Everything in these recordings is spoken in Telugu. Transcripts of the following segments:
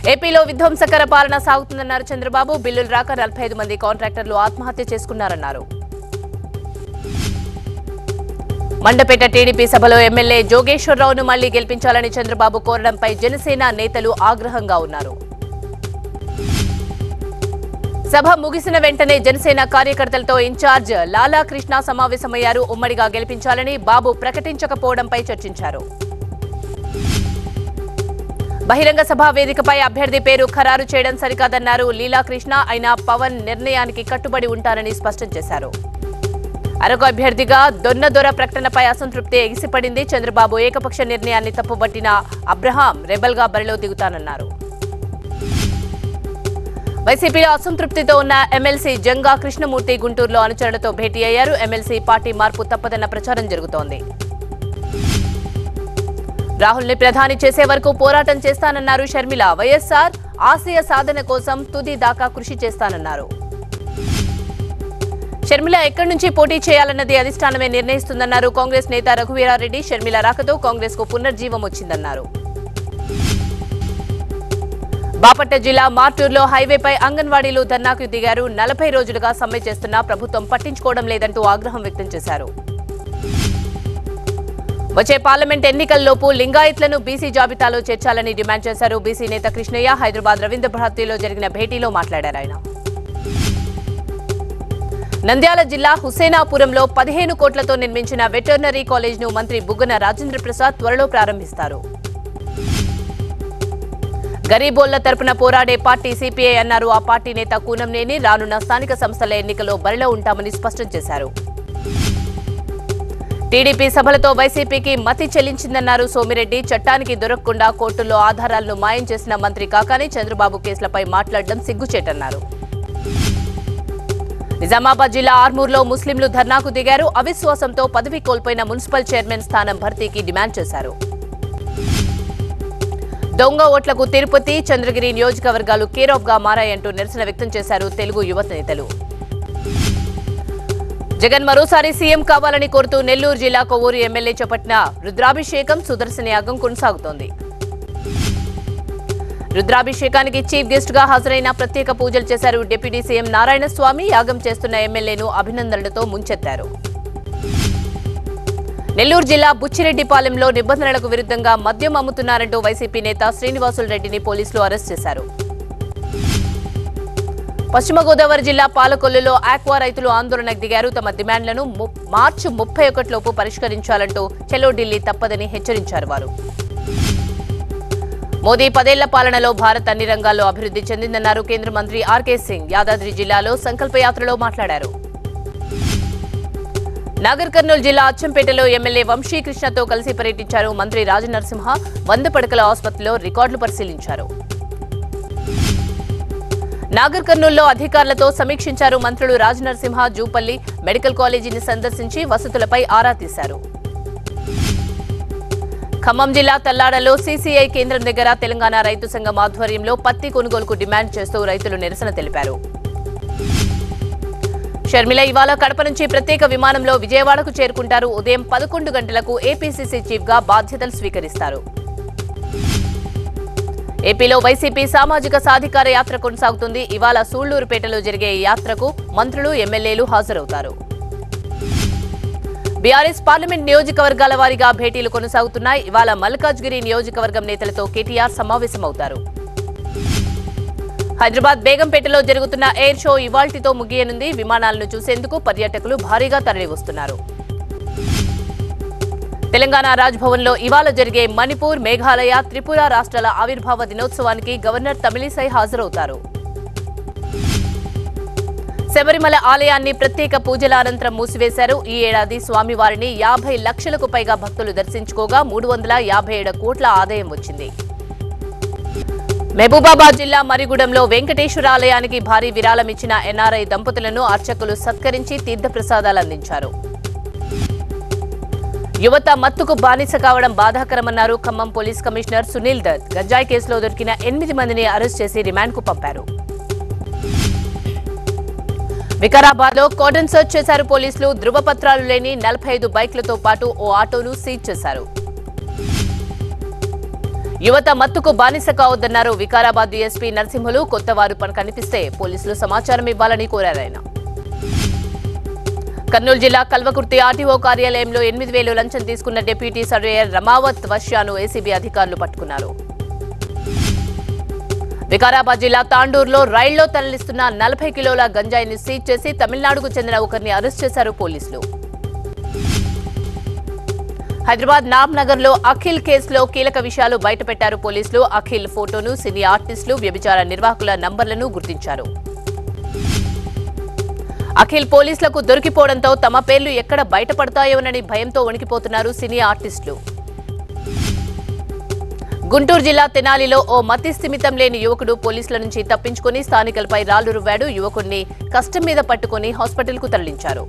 ఏపీలో విధ్వంసకర పాలన సాగుతుందన్నారు చంద్రబాబు బిల్లులు రాక నలభై ఐదు మంది కాంట్రాక్టర్లు ఆత్మహత్య చేసుకున్నారన్నారు మండపేట టీడీపీ సభలో ఎమ్మెల్యే జోగేశ్వరరావును మళ్లీ గెలిపించాలని చంద్రబాబు కోరడంపై జనసేన నేతలు ఆగ్రహంగా ఉన్నారు సభ ముగిసిన వెంటనే జనసేన కార్యకర్తలతో ఇన్ఛార్జ్ లాలా కృష్ణ సమావేశమయ్యారు ఉమ్మడిగా గెలిపించాలని బాబు ప్రకటించకపోవడంపై చర్చించారు బహిరంగ సభ వేదికపై అభ్యర్థి పేరు ఖరారు చేయడం సరికాదన్నారు లీలాకృష్ణ అయినా పవన్ నిర్ణయానికి కట్టుబడి ఉంటారని స్పష్టం చేశారు అరకు అభ్యర్థిగా దొన్నదొర ప్రకటనపై అసంతృప్తి ఎగిసిపడింది చంద్రబాబు ఏకపక్ష నిర్ణయాన్ని తప్పుబట్టిన అబ్రహాం రెబల్గా బరిలో దిగుతానన్నారు వైసీపీలో అసంతృప్తితో ఉన్న ఎమ్మెల్సీ జంగా కృష్ణమూర్తి గుంటూరులో అనుచరులతో భేటీ అయ్యారు ఎమ్మెల్సీ పార్టీ మార్పు తప్పదన్న ప్రచారం జరుగుతోంది రాహుల్ ని ప్రధాని చేసే వరకు పోరాటం చేస్తానన్నారు షర్మిల వైఎస్ఆర్ ఆశయ సాధన కోసం తుది దాకా కృషి చేస్తానన్నారు షర్మిల ఎక్కడి నుంచి పోటీ చేయాలన్నది అధిష్టానమే నిర్ణయిస్తుందన్నారు కాంగ్రెస్ నేత రఘువీరారెడ్డి షర్మిల రాకతో కాంగ్రెస్ కు పునర్జీవం వచ్చిందన్నారు బాపట్ల జిల్లా మార్టూరులో హైవేపై అంగన్వాడీలు ధర్నాకు దిగారు నలభై రోజులుగా సమ్మె చేస్తున్నా ప్రభుత్వం పట్టించుకోవడం లేదంటూ ఆగ్రహం వ్యక్తం చేశారు వచ్చే పార్లమెంట్ ఎన్నికల్లోపు లింగాయత్లను బీసీ జాబితాలో చేర్చాలని డిమాండ్ చేశారు బీసీ నేత కృష్ణయ్య హైదరాబాద్ రవీంద్ర భారతిలో జరిగిన భేటీలో మాట్లాడారు ఆయన నంద్యాల జిల్లా హుసేనాపురంలో పదిహేను కోట్లతో నిర్మించిన వెటర్నరీ కాలేజ్ ను మంత్రి బుగ్గన రాజేంద్ర ప్రసాద్ త్వరలో ప్రారంభిస్తారు గరీబోళ్ల తరపున పోరాడే పార్టీ సిపిఐ అన్నారు ఆ పార్టీ నేత కూనంనేని రానున్న స్థానిక సంస్థల ఎన్నికల్లో బరిలో ఉంటామని స్పష్టం చేశారు టీడీపీ సభలతో వైసీపీకి మతి చెల్లించిందన్నారు సోమిరెడ్డి చట్టానికి దొరకకుండా కోర్టుల్లో ఆధారాలను మాయం చేసిన మంత్రి కాకాని చంద్రబాబు కేసులపై మాట్లాడడం సిగ్గుచేటన్నారు నిజామాబాద్ జిల్లా ఆర్మూర్లో ముస్లింలు ధర్నాకు దిగారు అవిశ్వాసంతో పదవి కోల్పోయిన మున్సిపల్ చైర్మన్ స్థానం భర్తీకి డిమాండ్ చేశారు దొంగ ఓట్లకు తిరుపతి చంద్రగిరి నియోజకవర్గాలు కేరాఫ్ గా మారాయంటూ నిరసన వ్యక్తం చేశారు తెలుగు యువత నేతలు జగన్ మరోసారి సీఎం కావాలని కోరుతూ నెల్లూరు జిల్లా కొవ్వూరు ఎమ్మెల్యే చేపట్టిన రుద్రాభిషేకం సుదర్శన యాగం కొనసాగుతోంది రుద్రాభిషేకానికి చీఫ్ గెస్ట్ గా హాజరైన ప్రత్యేక పూజలు చేశారు డిప్యూటీ సీఎం నారాయణ స్వామి యాగం చేస్తున్న ఎమ్మెల్యేను అభినందనలతో ముంచెత్తారు నెల్లూరు జిల్లా బుచ్చిరెడ్డిపాలెంలో నిబంధనలకు విరుద్ధంగా మద్యం అమ్ముతున్నారంటూ వైసీపీ నేత శ్రీనివాసులు రెడ్డిని పోలీసులు అరెస్ట్ చేశారు పశ్చిమ గోదావరి జిల్లా పాలకొల్లులో ఆక్వా రైతులు ఆందోళనకు దిగారు తమ డిమాండ్లను ము- మార్చి ముప్పై ఒకటిలోపు పరిష్కరించాలంటూ చెలో ఢిల్లీ తప్పదని హెచ్చరించారు వారు మోదీ పదేళ్ల పాలనలో భారత్ అన్ని రంగాల్లో అభివృద్ధి చెందిందన్నారు కేంద్ర మంత్రి ఆర్కే సింగ్ యాదాద్రి జిల్లాలో సంకల్పయాత్రలో మాట్లాడారు నాగర్ కర్నూలు జిల్లా అచ్చంపేటలో ఎమ్మెల్యే వంశీకృష్ణతో కలిసి పర్యటించారు మంత్రి రాజనరసింహ వంద పడకల ఆసుపత్రిలో రికార్డులు పరిశీలించారు నాగర్ కర్నూలులో అధికారులతో సమీక్షించారు మంత్రులు రాజనరసింహ జూపల్లి మెడికల్ కాలేజీని సందర్శించి వసతులపై ఆరా తీశారు ఖమ్మం జిల్లా తల్లాడలో సీసీఐ కేంద్రం దగ్గర తెలంగాణ రైతు సంఘం ఆధ్వర్యంలో పత్తి కొనుగోలుకు డిమాండ్ చేస్తూ రైతులు నిరసన తెలిపారు షర్మిల ఇవాళ కడప నుంచి ప్రత్యేక విమానంలో విజయవాడకు చేరుకుంటారు ఉదయం పదకొండు గంటలకు ఏపీసీసీ చీఫ్ గా బాధ్యతలు స్వీకరిస్తారు ఏపీలో వైసీపీ సామాజిక సాధికార యాత్ర కొనసాగుతుంది ఇవాళ సూళ్లూరుపేటలో జరిగే ఈ యాత్రకు మంత్రులు ఎమ్మెల్యేలు హాజరవుతారు బీఆర్ఎస్ పార్లమెంట్ నియోజకవర్గాల వారీగా భేటీలు కొనసాగుతున్నాయి ఇవాళ మల్కాజ్గిరి నియోజకవర్గం నేతలతో కేటీఆర్ సమావేశమవుతారు హైదరాబాద్ బేగంపేటలో జరుగుతున్న ఎయిర్ షో ఇవాల్టితో ముగియనుంది విమానాలను చూసేందుకు పర్యాటకులు భారీగా తరలివస్తున్నారు తెలంగాణ రాజ్భవన్లో ఇవాళ జరిగే మణిపూర్ మేఘాలయ త్రిపుర రాష్ట్రాల ఆవిర్భావ దినోత్సవానికి గవర్నర్ తమిళిసై హాజరవుతారు శబరిమల ఆలయాన్ని ప్రత్యేక పూజల అనంతరం మూసివేశారు ఈ ఏడాది స్వామివారిని యాభై లక్షలకు పైగా భక్తులు దర్శించుకోగా మూడు వందల యాభై ఏడు కోట్ల ఆదాయం వచ్చింది మహబూబాబాద్ జిల్లా మరిగూడెంలో వెంకటేశ్వర ఆలయానికి భారీ విరాళం ఇచ్చిన ఎన్ఆర్ఐ దంపతులను అర్చకులు సత్కరించి తీర్థప్రసాదాలు అందించారు యువత మత్తుకు బానిస కావడం బాధాకరమన్నారు ఖమ్మం పోలీస్ కమిషనర్ సునీల్ దత్ గంజాయి కేసులో దొరికిన ఎనిమిది మందిని అరెస్ట్ చేసి రిమాండ్కు పంపారు వికారాబాద్ లో కోడన్ సర్చ్ చేశారు పోలీసులు ధృవపత్రాలు లేని నలభై ఐదు బైక్లతో పాటు ఓ ఆటోను సీజ్ చేశారు యువత మత్తుకు బానిస కావద్దన్నారు వికారాబాద్ డీఎస్పీ నరసింహులు కొత్త వారు పని కనిపిస్తే పోలీసులు సమాచారం ఇవ్వాలని కోరారాయన కర్నూలు జిల్లా కల్వకుర్తి ఆర్టీఓ కార్యాలయంలో ఎనిమిది వేలు లంచం తీసుకున్న డిప్యూటీ సర్వేయర్ రమావత్ వర్షాను ఏసీబీ అధికారులు పట్టుకున్నారు వికారాబాద్ జిల్లా తాండూరులో రైల్లో తరలిస్తున్న నలభై కిలోల గంజాయిని సీజ్ చేసి తమిళనాడుకు చెందిన ఒకరిని అరెస్ట్ చేశారు పోలీసులు హైదరాబాద్ నామ్నగర్ లో అఖిల్ కేసులో కీలక విషయాలు బయటపెట్టారు పోలీసులు అఖిల్ ఫోటోను సినీ ఆర్టిస్టులు వ్యభిచార నిర్వాహకుల నంబర్లను గుర్తించారు అఖిల్ పోలీసులకు దొరికిపోవడంతో తమ పేర్లు ఎక్కడ బయటపడతాయోనని భయంతో వణికిపోతున్నారు సినీ ఆర్టిస్టులు గుంటూరు జిల్లా తెనాలిలో ఓ మతి స్థిమితం లేని యువకుడు పోలీసుల నుంచి తప్పించుకుని స్థానికులపై రాళ్లు రువ్వాడు యువకుడిని కష్టం మీద పట్టుకుని హాస్పిటల్కు తరలించారు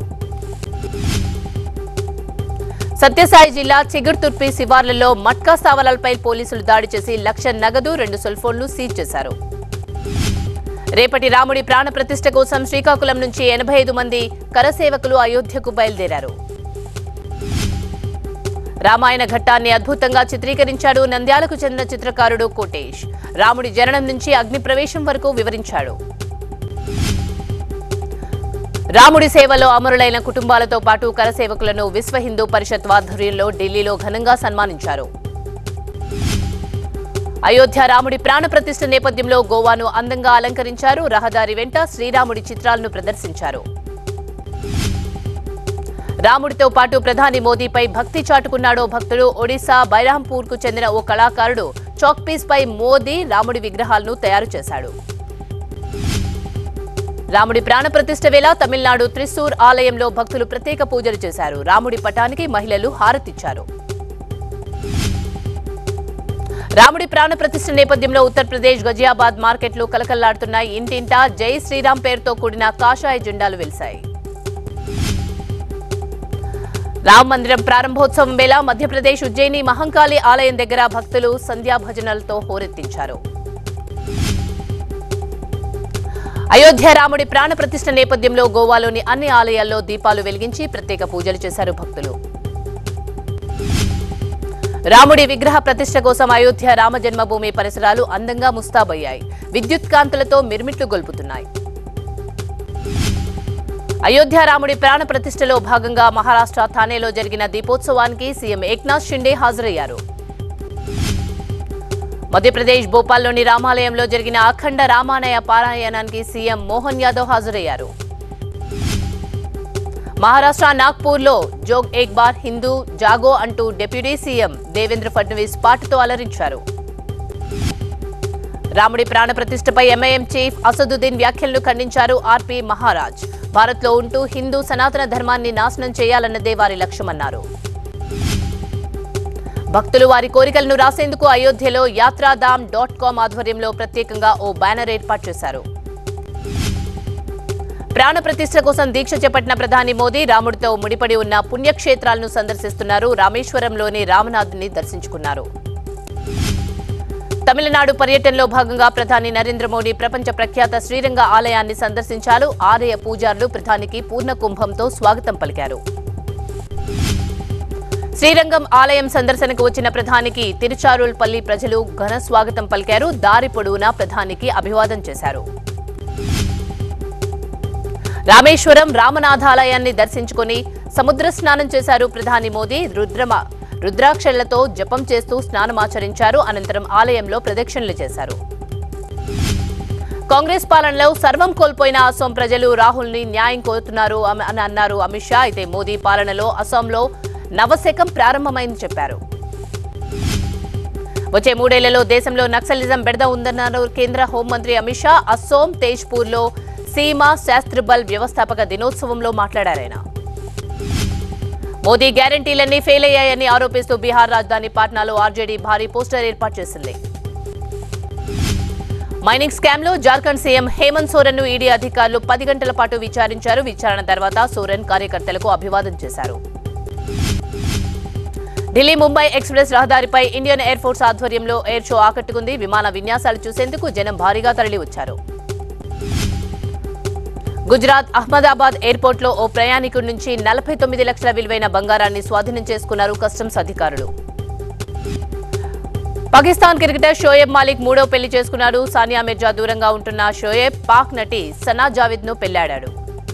సత్యసాయి జిల్లా చిగుర్తుర్పి శివార్లలో మట్కా స్థావరాలపై పోలీసులు దాడి చేసి లక్ష నగదు రెండు సెల్ ఫోన్లు సీజ్ చేశారు రేపటి రాముడి ప్రాణ ప్రతిష్ఠ కోసం శ్రీకాకుళం నుంచి ఎనభై ఐదు మంది కరసేవకులు అయోధ్యకు బయలుదేరారు రామాయణ ఘట్టాన్ని అద్భుతంగా చిత్రీకరించాడు నంద్యాలకు చెందిన చిత్రకారుడు కోటేష్ రాముడి జననం నుంచి అగ్ని ప్రవేశం వరకు వివరించాడు రాముడి సేవలో అమరులైన కుటుంబాలతో పాటు కరసేవకులను విశ్వ హిందూ పరిషత్ ఆధ్వర్యంలో ఢిల్లీలో ఘనంగా సన్మానించారు అయోధ్య రాముడి ప్రాణ ప్రతిష్ఠ నేపథ్యంలో గోవాను అందంగా అలంకరించారు రహదారి వెంట శ్రీరాముడి చిత్రాలను ప్రదర్శించారు రాముడితో పాటు ప్రధాని మోదీపై భక్తి చాటుకున్నాడో భక్తుడు ఒడిశా బైరాంపూర్ కు చెందిన ఓ కళాకారుడు చాక్ పీస్ పై మోదీ రాముడి విగ్రహాలను తయారు చేశాడు రాముడి ప్రాణ ప్రతిష్ఠ వేళ తమిళనాడు త్రిశూర్ ఆలయంలో భక్తులు ప్రత్యేక పూజలు చేశారు రాముడి పటానికి మహిళలు హారతిచ్చారు రాముడి ప్రాణ ప్రతిష్ఠ నేపథ్యంలో ఉత్తరప్రదేశ్ గజియాబాద్ మార్కెట్లు కలకల్లాడుతున్నాయి ఇంటింటా జై శ్రీరామ్ పేరుతో కూడిన కాషాయ జెండాలు వెలిశాయి రామ మందిరం ప్రారంభోత్సవం వేళ మధ్యప్రదేశ్ ఉజ్జయిని మహంకాళి ఆలయం దగ్గర భక్తులు సంధ్యా భజనలతో హోరెత్తించారు అయోధ్య రాముడి ప్రాణ ప్రతిష్ఠ నేపథ్యంలో గోవాలోని అన్ని ఆలయాల్లో దీపాలు వెలిగించి ప్రత్యేక పూజలు చేశారు భక్తులు రాముడి విగ్రహ ప్రతిష్ఠ కోసం అయోధ్య రామ జన్మభూమి పరిసరాలు అందంగా ముస్తాబయ్యాయి విద్యుత్ కాంతులతో మిర్మిట్లు గొల్పుతున్నాయి అయోధ్య రాముడి ప్రాణ ప్రతిష్ఠలో భాగంగా మహారాష్ట్ర థానేలో జరిగిన దీపోత్సవానికి సీఎం ఏక్నాథ్ షిండే హాజరయ్యారు మధ్యప్రదేశ్ భోపాల్లోని రామాలయంలో జరిగిన అఖండ రామాయణ పారాయణానికి సీఎం మోహన్ యాదవ్ హాజరయ్యారు మహారాష్ట్ర నాగ్పూర్లో జోగ్ ఏక్ బార్ హిందూ జాగో అంటూ డిప్యూటీ సీఎం దేవేంద్ర ఫడ్నవీస్ పాటతో అలరించారు రాముడి ప్రాణ ప్రతిష్టపై ఎంఐఎం చీఫ్ అసదుద్దీన్ వ్యాఖ్యలను ఖండించారు ఆర్పి మహారాజ్ భారత్లో ఉంటూ హిందూ సనాతన ధర్మాన్ని నాశనం చేయాలన్నదే వారి లక్ష్యమన్నారు భక్తులు వారి కోరికలను రాసేందుకు అయోధ్యలో యాత్రాధామ్ డాట్ కామ్ ఆధ్వర్యంలో ప్రత్యేకంగా ఓ బ్యానర్ ఏర్పాటు చేశారు ప్రాణ ప్రతిష్ఠ కోసం దీక్ష చేపట్టిన ప్రధాని మోదీ రాముడితో ముడిపడి ఉన్న పుణ్యక్షేత్రాలను సందర్శిస్తున్నారు రామేశ్వరంలోని రామనాథుని దర్శించుకున్నారు తమిళనాడు పర్యటనలో భాగంగా ప్రధాని నరేంద్ర మోడీ ప్రపంచ ప్రఖ్యాత శ్రీరంగ ఆలయాన్ని సందర్శించారు ఆలయ పూజారులు ప్రధానికి పూర్ణ కుంభంతో స్వాగతం పలికారు శ్రీరంగం ఆలయం సందర్శనకు వచ్చిన ప్రధానికి తిరుచారుల్పల్లి ప్రజలు ఘన స్వాగతం పలికారు దారి పొడవునా ప్రధానికి అభివాదం చేశారు రామేశ్వరం రామనాథాలయాన్ని దర్శించుకుని సముద్ర స్నానం చేశారు ప్రధాని మోదీ రుద్రమ రుద్రాక్షలతో జపం చేస్తూ స్నానమాచరించారు అనంతరం ఆలయంలో ప్రదక్షిణలు చేశారు కాంగ్రెస్ పాలనలో సర్వం కోల్పోయిన అసోం ప్రజలు రాహుల్ ని న్యాయం కోరుతున్నారు అమ- అని అన్నారు అమిత్ షా అయితే మోదీ పాలనలో అసోంలో నవశకం ప్రారంభమైంది చెప్పారు వచ్చే మూడేళ్లలో దేశంలో నక్సలిజం బెడద ఉందన్నారు కేంద్ర హోంమంత్రి అమిత్ షా అసోం తేజ్పూర్లో సీమా శాస్త్రబల్ వ్యవస్థాపక దినోత్సవంలో మాట్లాడారాయన మోదీ గ్యారంటీలన్నీ ఫెయిల్ అయ్యాయని ఆరోపిస్తూ బీహార్ రాజధాని పాట్నాలో ఆర్జేడీ భారీ పోస్టర్ ఏర్పాటు చేసింది మైనింగ్ స్కామ్ లో జార్ఖండ్ సీఎం హేమంత్ సోరెన్ ను ఈడీ అధికారులు పది గంటల పాటు విచారించారు విచారణ తర్వాత సోరెన్ కార్యకర్తలకు అభివాదం చేశారు ఢిల్లీ ముంబై ఎక్స్ప్రెస్ రహదారిపై ఇండియన్ ఎయిర్ ఫోర్స్ ఆధ్వర్యంలో ఎయిర్ షో ఆకట్టుకుంది విమాన విన్యాసాలు చూసేందుకు జనం భారీగా తరలి వచ్చారు గుజరాత్ అహ్మదాబాద్ ఎయిర్పోర్ట్ లో ఓ ప్రయాణికుడి నుంచి నలభై తొమ్మిది లక్షల విలువైన బంగారాన్ని స్వాధీనం చేసుకున్నారు కస్టమ్స్ అధికారులు పాకిస్తాన్ క్రికెటర్ షోయబ్ మాలిక్ మూడో పెళ్లి చేసుకున్నాడు సానియా మిర్జా దూరంగా ఉంటున్న షోయబ్ పాక్ నటి సనా జావిద్ ను పెళ్లాడాడు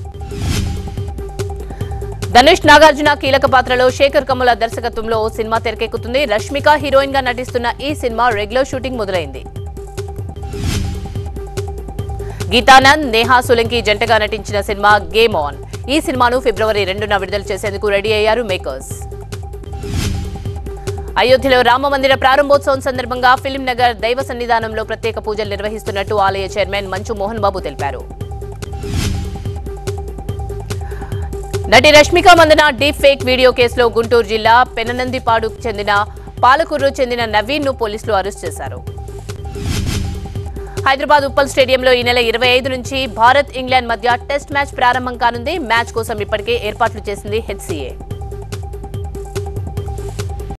ధనుష్ నాగార్జున కీలక పాత్రలో శేఖర్ కమ్ముల దర్శకత్వంలో ఓ సినిమా తెరకెక్కుతుంది రష్మిక హీరోయిన్ గా నటిస్తున్న ఈ సినిమా రెగ్యులర్ షూటింగ్ మొదలైంది గీతానంద్ నేహా సులంకి జంటగా నటించిన సినిమా గేమ్ ఆన్ ఈ సినిమాను ఫిబ్రవరి రెండున విడుదల చేసేందుకు రెడీ అయ్యారు మేకర్స్ అయోధ్యలో రామ మందిర ప్రారంభోత్సవం సందర్భంగా ఫిలిం నగర్ దైవ సన్నిధానంలో ప్రత్యేక పూజలు నిర్వహిస్తున్నట్టు ఆలయ చైర్మన్ మంచు మోహన్ బాబు తెలిపారు నటి Rashmika Mandanna deep fake video కేసులో గుంటూరు జిల్లా పెననందిపాడుకు చెందిన పాలకూరు చెందిన నవీన్ ను పోలీసులు అరెస్ట్ చేశారు హైదరాబాద్ ఉప్పల్ స్టేడియంలో ఈ నెల ఇరవై ఐదు నుంచి భారత్ ఇంగ్లాండ్ మధ్య టెస్ట్ మ్యాచ్ ప్రారంభం కానుంది మ్యాచ్ కోసం ఇప్పటికే ఏర్పాట్లు చేసింది హెచ్సీఏ